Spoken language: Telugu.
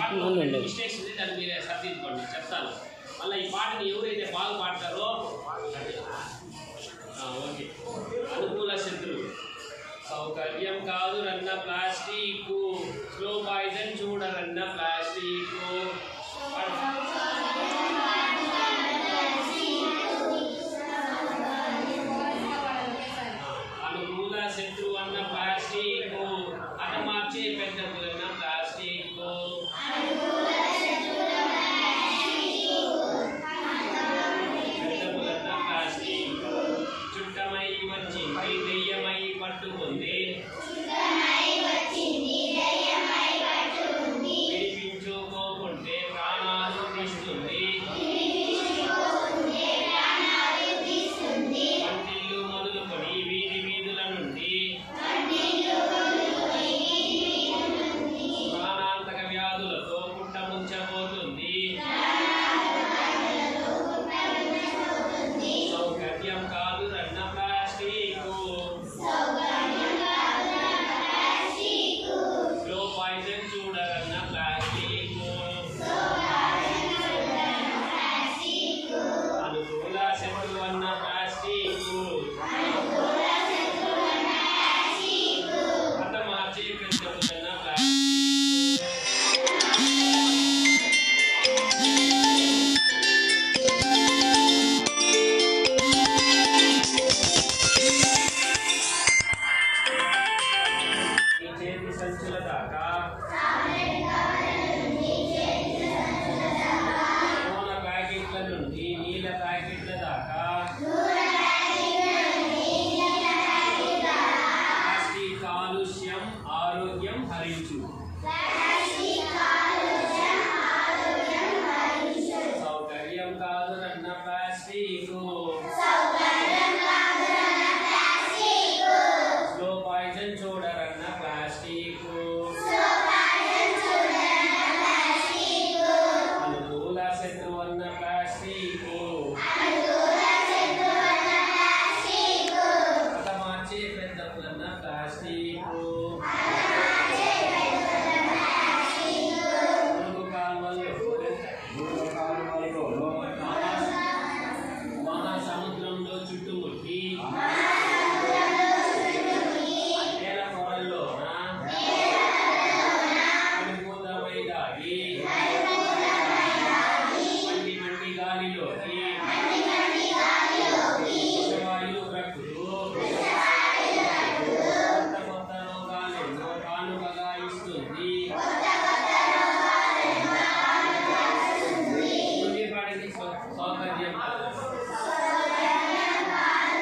పాటలో అవునండి. మిస్టేక్స్ ఉంది దాన్ని మీరు సర్దిద్దుకోండి చెప్తాను మళ్ళీ ఈ పాటని ఎవరైతే బాగా పాడతారో ఆ, ఓకే అనుకూల శత్రువు సౌకర్యం కాదు రన్న ప్లాస్టిక్ స్లో పాయిజన్ చూడరన్న ప్లాస్టిక్ అనుకూల శత్రువు అన్న ప్లాస్టిక్ అట మార్చే పెద్ద పులన్న ప్లాస్టిక్ పెద్ద పులన్న ప్లాస్టిక్ చుట్టమై వచ్చింది దెయ్యమై పట్టుకుంది విడిపించుకోకుంటే ప్రాణాలు తీస్తుంది వంటిల్లు మొదలుకొని వీధి వీధుల నుండి ప్రాణాంతక వ్యాధులతో పుట్ట ముంచబోతుంది సౌకర్యం కాదు రన్న ప్లాస్టిక్ స్లో పాయిజన్ చూడరన్న ప్లాస్టిక్ అనుకూల శత్రు అన్న ప్లాస్టిక్ అత మార్చి పెద్దదన్న ప్లాస్టిక్ ఈ చేతి సంచుల దాకా నూనె ప్యాకెట్ల నుండి నీళ్ళ ప్యాకెట్ల దాకా ప్లాస్టిక్ కాలుష్యం ఆరోగ్యం హరించు సౌకర్యం కాదు రన్న ప్లాస్టిక్